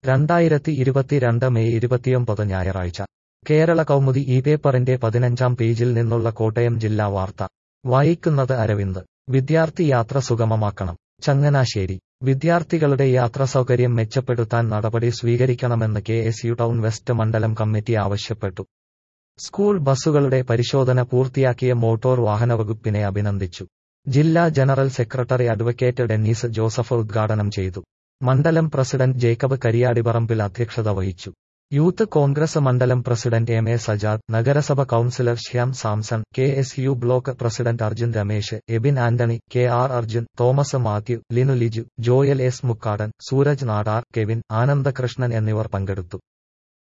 രണ്ടായിരത്തി ഇരുപത്തിരണ്ട് മെയ് ഇരുപത്തിയൊമ്പത് ഞായറാഴ്ച കേരള കൗമുദി ഈ പേപ്പറിന്റെ പതിനഞ്ചാം പേജിൽ നിന്നുള്ള കോട്ടയം ജില്ലാ വാർത്ത വായിക്കുന്നത് അരവിന്ദ് വിദ്യാർത്ഥി യാത്ര സുഗമമാക്കണം ചങ്ങനാശ്ശേരി വിദ്യാർത്ഥികളുടെ യാത്രാസൗകര്യം മെച്ചപ്പെടുത്താൻ നടപടി സ്വീകരിക്കണമെന്ന് K S U town west മണ്ഡലം കമ്മിറ്റി ആവശ്യപ്പെട്ടു സ്കൂൾ ബസ്സുകളുടെ പരിശോധന പൂർത്തിയാക്കിയ മോട്ടോർ വാഹന വകുപ്പിനെ അഭിനന്ദിച്ചു ജില്ലാ general secretary advocate Dennis Joseph ഉദ്ഘാടനം ചെയ്തു മണ്ഡലം പ്രസിഡന്റ് ജേക്കബ് കരിയാടിപറമ്പിൽ അധ്യക്ഷത വഹിച്ചു യൂത്ത് കോൺഗ്രസ് മണ്ഡലം പ്രസിഡന്റ് എം എ സജാദ് നഗരസഭ councillor Shyam Samson K S U block president Arjun Ramesh Abin Antony K R Arjun Thomas Mathew Linu Liju Joel S Mukkadan Sooraj Nadar Kevin Anandakrishnan എന്നിവർ പങ്കെടുത്തു